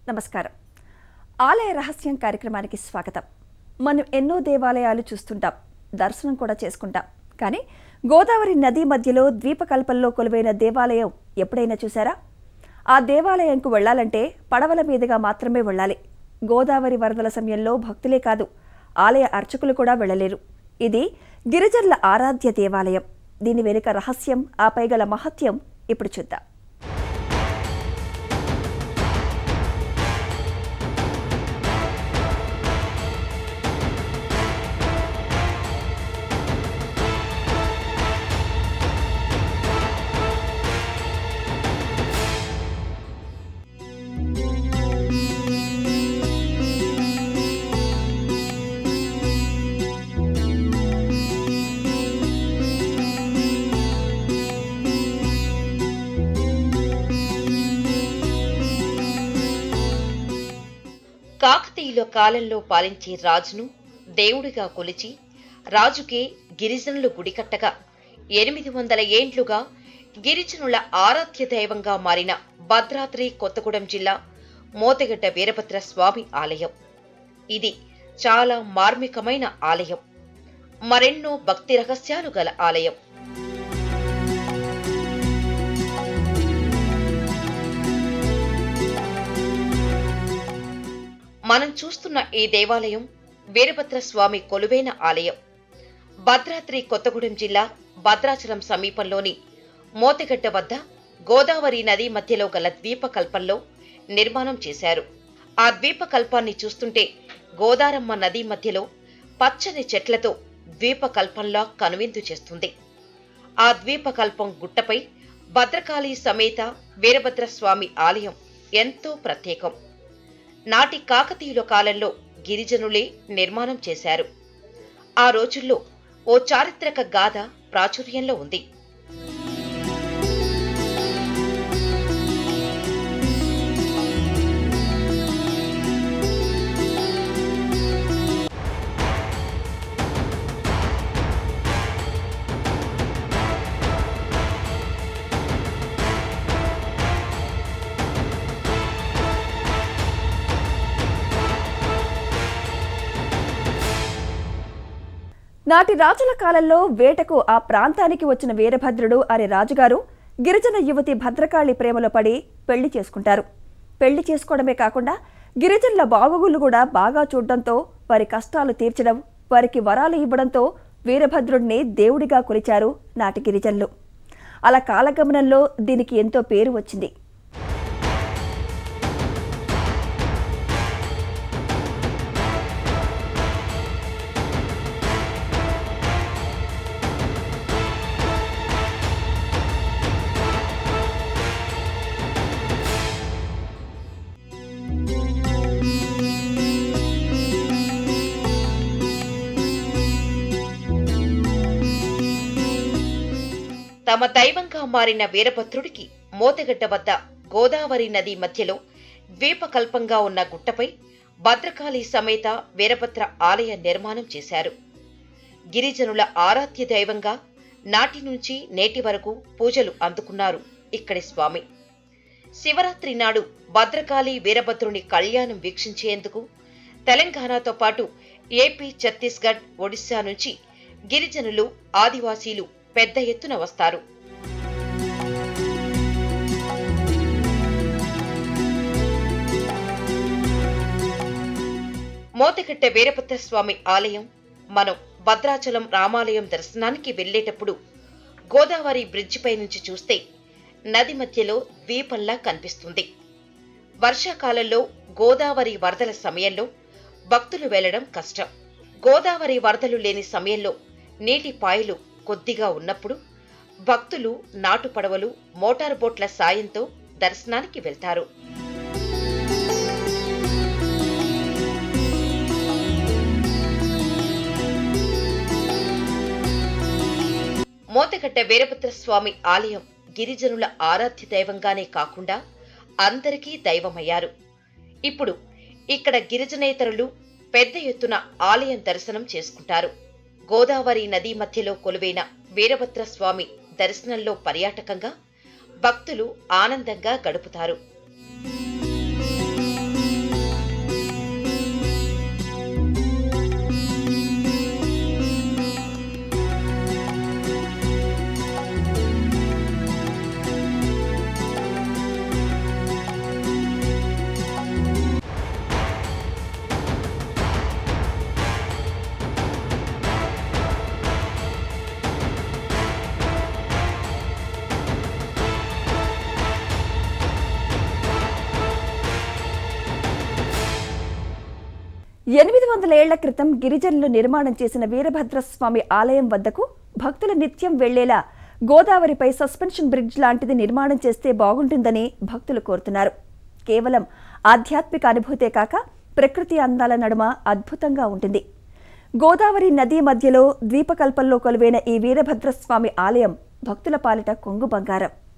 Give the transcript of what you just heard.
నమస్కారం ఆలయ రహస్యం కార్యక్రమానికి స్వాగతం మనం ఎన్నో దేవాలయాలు చూస్తుంటాం దర్శనం కూడా చేసుకుంటాం కానీ గోదావరి నది మధ్యలో ద్వీపకల్పంలో కొలువైన దేవాలయం ఎప్పుడైనా చూసారా ఆ దేవాలయంకు వెళ్ళాలంటే పడవల మీదుగా మాత్రమే వెళ్ళాలి గోదావరి వరదల సమయంలో భక్తులే కాదు ఆలయ అర్చకులు కూడా వెళ్ళలేరు ఇది గిరిజనుల ఆరాధ్య దేవాలయం దీని వెనుక రహస్యం ఆపై గల మహత్యం ఇప్పుడు చూద్దాం కాకతీయుల కాలంలో పాలించే రాజును దేవుడిగా కొలిచి రాజుకే గిరిజనులు గుడి కట్టగా ఎనిమిది వందల ఏండ్లుగా గిరిజనుల ఆరాధ్య దైవంగా మారిన భద్రాద్రి కొత్తగూడెం జిల్లా మోతగడ్డ వీరభద్ర స్వామి ఆలయం ఇది చాలా మార్మికమైన ఆలయం మరెన్నో భక్తి రహస్యాలు గల ఆలయం మనం చూస్తున్న ఈ దేవాలయం వీరభద్ర స్వామి కొలువైన ఆలయం భద్రాద్రి కొత్తగూడెం జిల్లా భద్రాచలం సమీపంలోని మోతిగడ్డ వద్ద గోదావరి నది మధ్యలో గల ద్వీపకల్పంలో నిర్మాణం చేశారు ఆ ద్వీపకల్పాన్ని చూస్తుంటే గోదారమ్మ నది మధ్యలో పచ్చని చెట్లతో ద్వీపకల్పంలా కనువిందు చేస్తుంది ఆ ద్వీపకల్పం గుట్టపై భద్రకాళి సమేత వీరభద్ర స్వామి ఆలయం ఎంతో ప్రత్యేకం నాటి కాకతీయుల కాలంలో గిరిజనులే నిర్మాణం చేశారు ఆ రోజుల్లో ఓ చారిత్రక గాథ ప్రాచుర్యంలో ఉంది నాటి రాజుల కాలంలో వేటకు ఆ ప్రాంతానికి వచ్చిన వీరభద్రుడు అనే రాజుగారు గిరిజన యువతి భద్రకాళి ప్రేమలో పడి పెళ్లి చేసుకుంటారు పెళ్లి చేసుకోవడమే కాకుండా గిరిజనుల బాగోగులు కూడా బాగా చూడడంతో వారి కష్టాలు తీర్చడం వారికి వరాలు ఇవ్వడంతో వీరభద్రుడిని దేవుడిగా కొలిచారు నాటి గిరిజనులు అలా కాలగమనంలో దీనికి ఎంతో పేరు వచ్చింది తమ దైవంగా మారిన వీరభద్రుడికి మోతగడ్డ వద్ద గోదావరి నది మధ్యలో ద్వీపకల్పంగా ఉన్న గుట్టపై భద్రకాళి సమేత వీరభద్ర ఆలయ నిర్మాణం చేశారు గిరిజనుల ఆరాధ్య దైవంగా నాటి నుంచి నేటి వరకు పూజలు అందుకున్నారు ఇక్కడి స్వామి శివరాత్రి నాడు భద్రకాళి వీరభద్రుని కళ్యాణం వీక్షించేందుకు తెలంగాణతో పాటు ఏపీ ఛత్తీస్గఢ్ ఒడిశా నుంచి గిరిజనులు ఆదివాసీలు పెద్ద ఎత్తున వస్తారు మోతకట్ట వీరభద్ర స్వామి ఆలయం మనం భద్రాచలం రామాలయం దర్శనానికి వెళ్ళేటప్పుడు గోదావరి బ్రిడ్జిపై నుంచి చూస్తే నది మధ్యలో ద్వీపంలా కనిపిస్తుంది వర్షాకాలంలో గోదావరి వరదల సమయంలో భక్తులు వెళ్లడం కష్టం గోదావరి వరదలు లేని సమయంలో నీటి పాయలు కొద్దిగా ఉన్నప్పుడు భక్తులు నాటు పడవలు మోటార్ బోట్ల సాయంతో దర్శనానికి వెళ్తారు మోతగడ్డ వీరభద్ర స్వామి ఆలయం గిరిజనుల ఆరాధ్య దైవంగానే కాకుండా అందరికీ దైవమయ్యారు ఇప్పుడు ఇక్కడ గిరిజనేతరులు పెద్ద ఎత్తున ఆలయం దర్శనం చేసుకుంటారు గోదావరి నదీ మధ్యలో కొలువైన వీరభద్ర స్వామి దర్శనంలో పర్యాటకంగా భక్తులు ఆనందంగా గడుపుతారు ఎనిమిది వందల ఏళ్ల క్రితం గిరిజనులు నిర్మాణం చేసిన వీరభద్రస్వామి ఆలయం వద్దకు భక్తులు నిత్యం వెళ్లేలా గోదావరిపై సస్పెన్షన్ బ్రిడ్జ్ లాంటిది నిర్మాణం చేస్తే బాగుంటుందని భక్తులు కోరుతున్నారు కేవలం ఆధ్యాత్మిక అనుభూతే కాక ప్రకృతి అందాల నడుమ అద్భుతంగా ఉంటుంది గోదావరి నదీ మధ్యలో ద్వీపకల్పంలో కొలువైన ఈ వీరభద్రస్వామి ఆలయం భక్తుల పాలిట కొంగు బంగారం